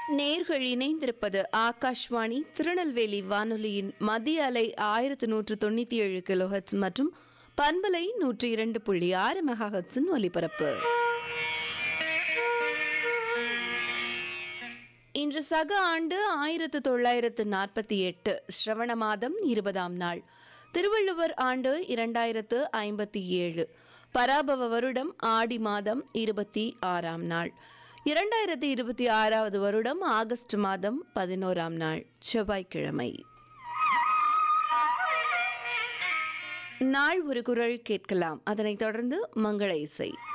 நேர்கள் இணைந்திருப்பது ஆகாஷ்வாணி திருநெல்வேலி வானொலியின் மத்திய அலை ஆயிரத்து நூற்று தொண்ணூற்றி ஏழு கிலோஹெட்ஸ் மற்றும் பண்பலை நூற்றி இரண்டு புள்ளி ஆறு மெகாஹெட்ஸின் ஒலிபரப்பு இன்று சக ஆண்டு ஆயிரத்து தொள்ளாயிரத்து நாற்பத்தி எட்டு ஸ்ரவண மாதம் இருபதாம் நாள் திருவள்ளுவர் ஆண்டு இரண்டாயிரத்து ஐம்பத்தி ஏழு பராபவ வருடம் ஆடி மாதம் இருபத்தி ஆறாம் நாள் இரண்டாயிரத்தி இருபத்தி ஆறாவது வருடம் ஆகஸ்ட் மாதம் பதினோராம் நாள் செவ்வாய்க்கிழமை நாள் ஒரு குரல் கேட்கலாம் அதனைத் தொடர்ந்து மங்கள இசை